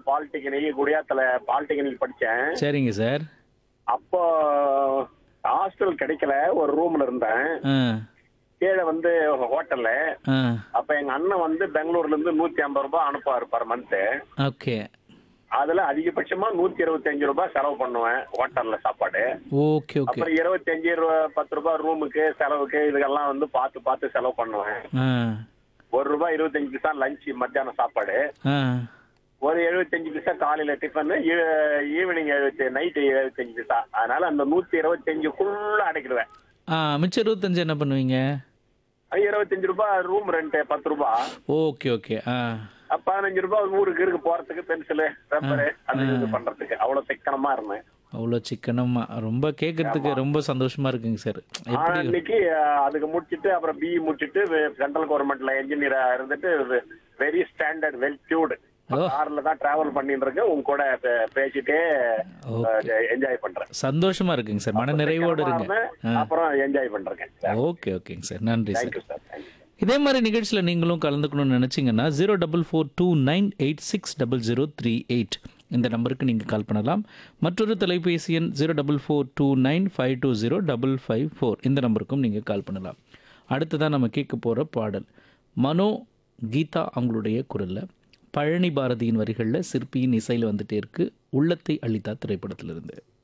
Polytechnic குடியாத்துல polytechnic படிச்சேன் சரிங்க sir அப்போ ஹாஸ்டல் கிடைக்கல ஒரு ரூம்ல இருந்தேன் ஆ கீழே வந்து ஹோட்டல்ல ஆ அப்ப எங்க அண்ணன் வந்து பெங்களூர்ல இருந்து நூத்தி ஐம்பது ரூபாய் அனுப்புவாரு பர் மந்த் ஓகே அதுல அதிகபட்சமா நூத்தி இருபத்தஞ்சு ரூபாய் செலவு பண்ணுவேன் ஹோட்டல்ல சாப்பாடு ஓகே ஓகே அப்புறம் இருபத்தஞ்சு ரூபா- பத்து ரூபாய் ரூமுக்கு செலவுக்கு இதுக்கெல்லாம் வந்து பார்த்து பார்த்து செலவு பண்ணுவேன் ஆ ஒரு ரூபாய் இருபத்தஞ்சு பைசா லஞ்ச் மத்தியானம் சாப்பாடு ஆ ஒரு எழுபத்தஞ்சு பைசா காலையில டிஃபன் ஈவினிங் எழுபத்தி நைட்டு எழுபத்தஞ்சு பைசா அதனால அந்த நூத்தி இருபத்தஞ்சுக்குள்ள அடைக்கிடுவேன் ஆ மிச்சம் இருபத்தஞ்சு என்ன பண்ணுவீங்க அது இருபத்தஞ்சு ரூபாய் ரூம் ரெண்ட் பத்து ரூபாய் ஓகே ஓகே ஆ அப்ப பதினஞ்சு ரூபாய் ஊருக்கு இருக்கு போறதுக்கு பென்சிலு ரப்பரு அது இது பண்றதுக்கு அவ்வளவு சிக்கனமா இருந்தேன் அவ்வளோ சிக்கனமா ரொம்ப கேட்கறதுக்கு ரொம்ப சந்தோஷமா இருக்குங்க சார் ஆனா எப்படி இன்னைக்கு அஹ், அதுக்கு முடிச்சிட்டு அப்புறம் பிஇ முடிச்சிட்டு சென்ட்ரல் கவர்மெண்ட்ல என்ஜினியரா இருந்துட்டு வெரி ஸ்டாண்டர்ட் வெல் டியூடு ஓ. கார்ல தான் டிராவல் பண்ணிட்டு இருக்கேன் உங்க கூட பே- பேசிட்டே என்ஜாய் பண்றேன் சந்தோஷமா இருக்குங்க சார் மன நிறைவோடு இருங்க இருந்தேன், அப்புறம் என்ஜாய் பண்றேன் ஓகே ஓகேங்க சார் நன்றி சார் தேங்க்யூ சார் தேங்க்யூ இதே மாதிரி நிகழ்ச்சியில் நீங்களும் கலந்துக்கணும்னு நினச்சிங்கன்னா zero double four two nine eight six double zero three eight இந்த நம்பருக்கு நீங்கள் கால் பண்ணலாம் மற்றொரு தொலைபேசி எண் zero double four two nine five two zero double five four இந்த நம்பருக்கும் நீங்கள் கால் பண்ணலாம் அடுத்ததான் நம்ம கேட்க போகிற பாடல் மனோ கீதா அவங்களுடைய குரலில் பழனி பாரதியின் வரிகளில் சிற்பியின் இசையில் வந்துட்டே இருக்கு உள்ளத்தை அளித்தா திரைப்படத்திலிருந்து